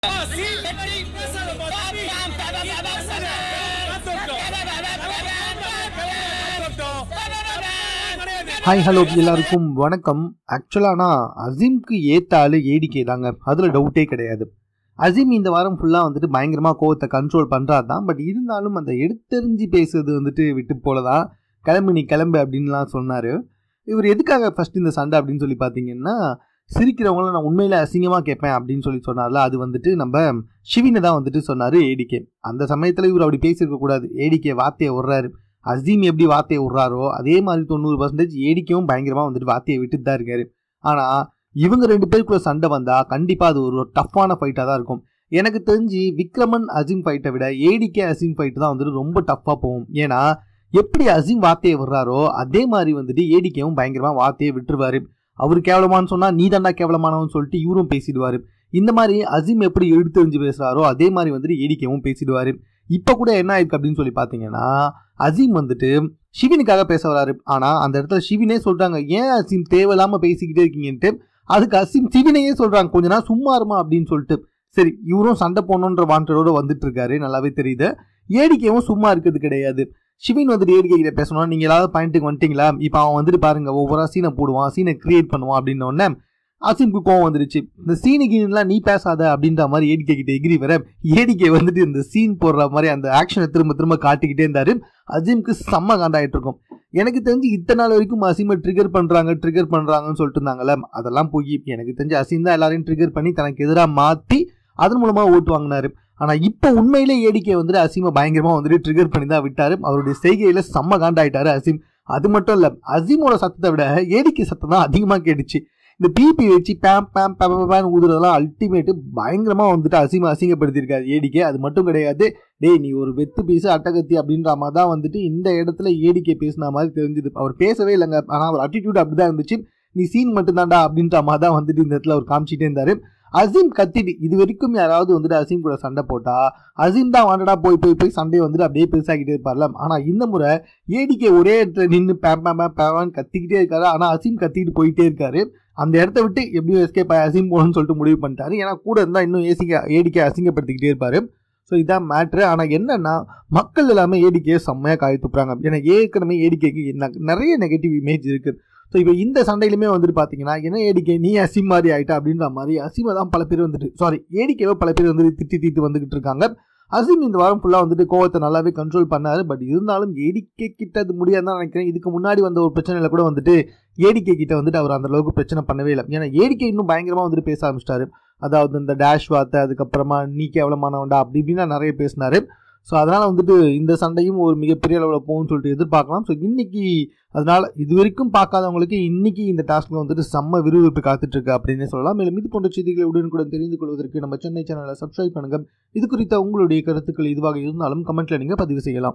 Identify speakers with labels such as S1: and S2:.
S1: hi hello எல்லாருக்கும் வணக்கம் ஆக்சுவலானா அசீம்க்கு ஏத்த ஆளு ஏடிகே தாங்க அதில் டவுட்டே கிடையாது அசீம் இந்த வாரம் ஃபுல்லாக வந்துட்டு பயங்கரமாக கோவத்தை கண்ட்ரோல் பண்ணுறாரு தான் பட் இருந்தாலும் அந்த எடுத்தெறிஞ்சு பேசுறது வந்துட்டு விட்டு போல தான் கிளம்பு நீ கிளம்பு அப்படின்லாம் சொன்னார் இவர் எதுக்காக ஃபர்ஸ்ட் இந்த சண்டை அப்படின்னு சொல்லி பார்த்தீங்கன்னா சிரிக்கிறவங்கள நான் உண்மையில அசிங்கமாக கேட்பேன் அப்படின்னு சொல்லி சொன்னார்ல அது வந்துட்டு நம்ம சிவினை தான் வந்துட்டு சொன்னார் ஏடிகே அந்த சமயத்தில் இவர் அப்படி பேசியிருக்க கூடாது ஏடிகே வார்த்தையை விடுறாரு அசீம் எப்படி வார்த்தையை விட்றாரோ அதே மாதிரி தொண்ணூறு பர்சன்டேஜ் ஏடிக்கவும் பயங்கரமாக வந்துட்டு வார்த்தையை விட்டுட்டு தான் இருக்காரு ஆனால் இவங்க ரெண்டு பேருக்குள்ள சண்டை வந்தால் கண்டிப்பாக அது ஒரு டஃப்பான ஃபைட்டாக தான் இருக்கும் எனக்கு தெரிஞ்சு விக்ரமன் அசீம் ஃபைட்டை விட ஏடிகே அசீம் ஃபைட்டு தான் வந்துட்டு ரொம்ப டஃப்பாக போகும் ஏன்னா எப்படி அசீம் வார்த்தையை விடுறாரோ அதே மாதிரி வந்துட்டு ஏடிகேவும் பயங்கரமாக வார்த்தையை விட்டுருவாரு அவர் கேவலமானு சொன்னால் நீ தாண்டா கேவலமானவன்னு சொல்லிட்டு இவரும் பேசிடுவார் இந்த மாதிரி அசீம் எப்படி எடுத்தெறிஞ்சு பேசுகிறாரோ அதே மாதிரி வந்துட்டு ஏடிகேவும் பேசிடுவார் இப்போ கூட என்ன ஆயிருக்கு அப்படின்னு சொல்லி பார்த்தீங்கன்னா அசீம் வந்துட்டு சிவினுக்காக பேச வராரு ஆனால் அந்த இடத்துல சிவினே சொல்கிறாங்க ஏன் அசீம் தேவையில்லாமல் பேசிக்கிட்டே இருக்கீங்கன்ட்டு அதுக்கு அசீம் சிவினையே சொல்கிறாங்க கொஞ்ச நாள் சும்மா இருமா அப்படின்னு சொல்லிட்டு சரி இவரும் சண்டை போடணுன்ற வாண்டடோட வந்துட்டு இருக்காரு நல்லாவே தெரியுது ஏடிக்கையும் சும்மா இருக்கிறது கிடையாது சிவின் வந்துட்டு ஏடிக்கை கிட்ட பேசணும் நீங்கள் ஏதாவது பாயிண்ட்டுக்கு வந்துட்டீங்களா இப்போ அவன் வந்துட்டு பாருங்க ஒவ்வொரு சீனை போடுவான் சீனை கிரியேட் பண்ணுவான் அப்படின்ன உடனே அசீம்க்கு கோவம் வந்துருச்சு இந்த சீனு கீனுலாம் நீ பேசாத அப்படின்ற மாதிரி ஏடிக்கை கிட்ட எகிரி வர ஏடிக்கை வந்துட்டு இந்த சீன் போடுற மாதிரி அந்த ஆக்ஷனை திரும்ப திரும்ப காட்டிக்கிட்டே இருந்தாரு அசீம்க்கு செம்ம காண்டாயிட்டு இருக்கும் எனக்கு தெரிஞ்சு இத்தனை நாள் வரைக்கும் அசீமை ட்ரிகர் பண்றாங்க ட்ரிகர் பண்றாங்கன்னு சொல்லிட்டு இருந்தாங்கல்ல அதெல்லாம் போய் எனக்கு தெரிஞ்சு அசீம் தான் எல்லாரையும் ட்ரிகர் பண்ணி தனக்கு எதிராக மாற்றி அதன் மூலமா ஓட்டு வாங்கினாரு ஆனா இப்போ உண்மையிலே ஏடிக்கை வந்துட்டு அசீமை பயங்கரமா வந்துட்டு ட்ரிகர் பண்ணி தான் விட்டாரு அவருடைய செய்கையில செம்ம காண்டாயிட்டாரு அசீம் அது மட்டும் இல்ல அசீமோட சத்தத்தை விட ஏடிக்கை சத்தம் தான் அதிகமா கேட்டுச்சு இந்த பிபி வச்சு பேம் பேம் பேம் பேம் ஊதுறதெல்லாம் அல்டிமேட்டு பயங்கரமாக வந்துட்டு அசிங்க அசிங்கப்படுத்தியிருக்காரு ஏடிக்கே அது மட்டும் கிடையாது டேய் நீ ஒரு வெத்து பீஸு அட்டகத்தி அப்படின்ற மாதிரி தான் வந்துட்டு இந்த இடத்துல ஏடிக்கே பேசின மாதிரி தெரிஞ்சுது அவர் பேசவே இல்லைங்க ஆனால் அவர் அட்டிடியூட் அப்படி தான் இருந்துச்சு நீ சீன் மட்டும்தான்டா அப்படின்ற மாதிரி தான் வந்துட்டு இந்த இடத்துல அவர் காமிச்சிட்டே இருந்தார் அசீம் கத்திட்டு இது வரைக்கும் யாராவது வந்துட்டு அசீம் கூட சண்டை போட்டா அசீம் தான் வாண்டடா போய் போய் போய் சண்டையை வந்துட்டு அப்படியே பெருசாகிட்டே இருப்பார்ல ஆனால் இந்த முறை ஏடிக்கே ஒரே இடத்துல நின்று பேம் பேம் பேம் பேவான்னு கத்திக்கிட்டே இருக்காரு ஆனால் அசீம் கத்திக்கிட்டு போயிட்டே இருக்காரு அந்த இடத்த விட்டு எப்படியும் எஸ்கேப் ஆகி அசிங் போகணும்னு சொல்லிட்டு முடிவு பண்ணிட்டாரு ஏன்னா கூட இருந்தால் இன்னும் ஏசிக்க ஏடிக்கை அசிங்கப்படுத்திக்கிட்டே இருப்பாரு ஸோ இதான் மேட்ரு ஆனால் என்னன்னா மக்கள் எல்லாமே ஏடிக்கையை செம்மையாக காய துப்புறாங்க ஏன்னா ஏற்கனவே ஏடிக்கைக்கு நிறைய நெகட்டிவ் இமேஜ் இருக்குது ஸோ இப்போ இந்த சண்டையிலுமே வந்துட்டு பார்த்தீங்கன்னா என்ன ஏடிக்கை நீ அசிம் மாதிரி ஆகிட்டா அப்படின்ற மாதிரி அசிமை தான் பல பேர் வந்துட்டு சாரி ஏடிக்கைவை பல பேர் வந்துட்டு திட்டி தீட்டு வந்துகிட்டு இருக்காங்க அசீம் இந்த வாரம் ஃபுல்லாக வந்துட்டு கோவத்தை நல்லாவே கண்ட்ரோல் பண்ணார் பட் இருந்தாலும் ஏடிக்கை கிட்ட அது முடியாது தான் நினைக்கிறேன் இதுக்கு முன்னாடி வந்த ஒரு பிரச்சனையில் கூட வந்துட்டு ஏடிக்கை கிட்ட வந்துட்டு அவர் அந்த அளவுக்கு பிரச்சனை பண்ணவே இல்லை ஏன்னா ஏடிக்கை இன்னும் பயங்கரமாக வந்துட்டு பேச ஆரம்பிச்சிட்டாரு அதாவது இந்த டேஷ் வார்த்தை அதுக்கப்புறமா நீ கேவலமானவன்டா அப்படி இப்படின்னா நிறைய பேசினாரு ஸோ அதனால் வந்துட்டு இந்த சண்டையும் ஒரு மிகப்பெரிய அளவில் போகும்னு சொல்லிட்டு எதிர்பார்க்கலாம் ஸோ இன்னைக்கு அதனால் இது வரைக்கும் பார்க்காதவங்களுக்கு இன்னைக்கு இந்த டாஸ்க்கில் வந்துட்டு செம்ம விறுவிறுப்பு காத்துட்டு இருக்கு அப்படின்னு சொல்லலாம் மேலும் இது போன்ற செய்திகளை உடனுக்குடன் தெரிந்து கொள்வதற்கு நம்ம சென்னை சேனலை சப்ஸ்கிரைப் பண்ணுங்க இது குறித்த உங்களுடைய கருத்துக்கள் இதுவாக இருந்தாலும் கமெண்ட்ல நீங்கள் பதிவு செய்யலாம்